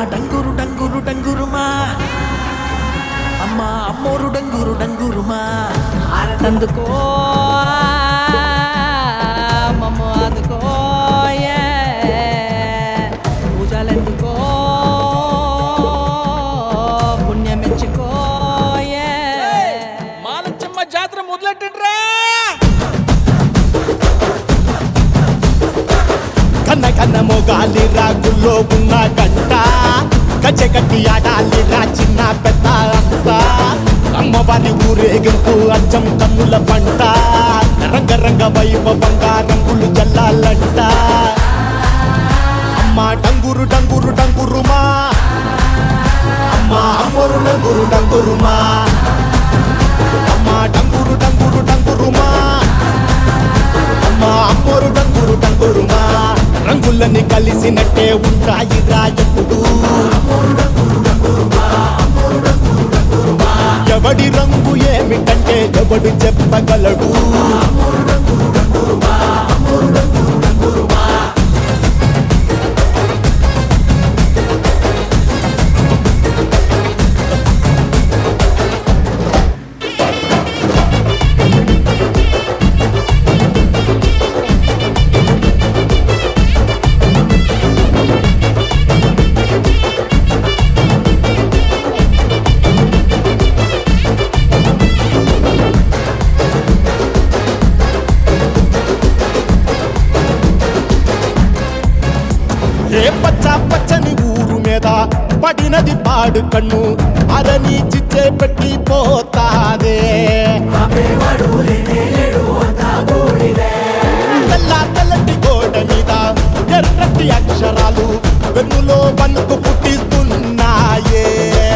డంగురు డంగురు డంగురుమా అమ్మ అమ్మోరు డంగురు డంగురుమా అందుకో మమ్మ అందుకో పూజలెందుకో పుణ్యమెచ్చుకో మాలచ్చమ్మ జాతర మొదలెట్టండ్రా కన్న కన్న మొగాలి రాగుల్లో ఉన్న గంట గజ్జె కట్టి ఆడాలి రా చిన్న పెద్ద అంతా అమ్మవారి ఊరేగింపు అచ్చం కన్నుల పంట రంగ రంగ వైభవంగా రంగులు జల్లాలంట అమ్మ డంగురు డంగురు డంగురుమా అమ్మ అమ్మోరు డంగురు డంగురుమా అమ్మ డంగురు డంగురు డంగురుమా అమ్మా అమ్మోరు డంగురు డంగురుమా రంగులని కలిసినట్టే ఉంటాయి రా ఎప్పుడు ఎవడి రంగు ఏమిటంటే ఎవడు చెప్పగలడు ఏ పచ్చ పచ్చని ఊరు మీద పడినది పాడు కన్ను అదని చిచ్చే పెట్టి పోతాదే తెల్ల తెల్లటి గోడ మీద ఎర్రటి అక్షరాలు వెన్నులో వణుకు పుట్టిస్తున్నాయే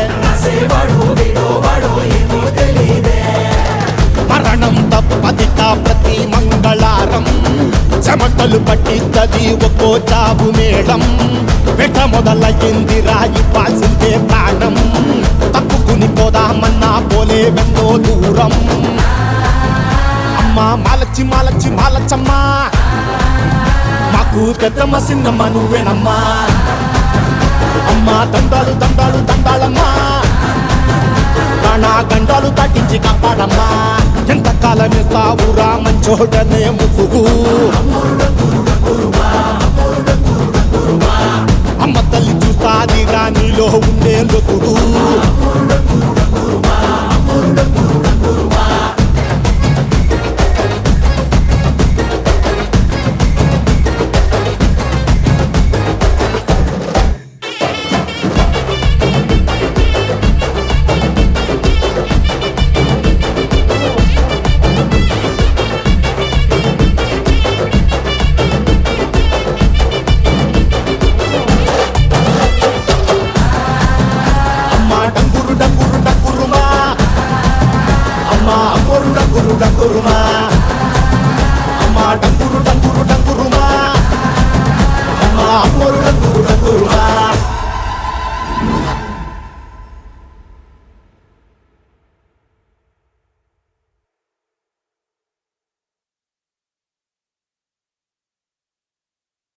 మరణం తప్పదిక ప్రతి మంగళారం చెమటలు పట్టిస్తది ఒక్కో చావు మేళం వెట మొదలయ్యింది రాయి పాల్సిందే ప్రాణం తప్పుకుని పోదామన్నా పోలే వెన్నో దూరం అమ్మా మాలచ్చి మాలచ్చి మాలచ్చమ్మా మాకు పెద్దమ్మ సిన్నమ్మ నువ్వేనమ్మా అమ్మా దండాలు దండాలు దండాలమ్మా ప్రాణా గండాలు తట్టించి కాపాడమ్మా ఎంతకాలం ఇస్తావురా మంచోడనే ముసుగు అమ్మ తల్లి చూస్తాదిరా నీలో ఉండే లొసుడు అమ్మ డంగురు డంగురు డంగురుమా అమ్మ అమ్మోరు డంగురు డంగురుమా అమ్మ డంగురు డంగురు డంగురుమా అమ్మ అమ్మోరు డంగురు డంగురుమా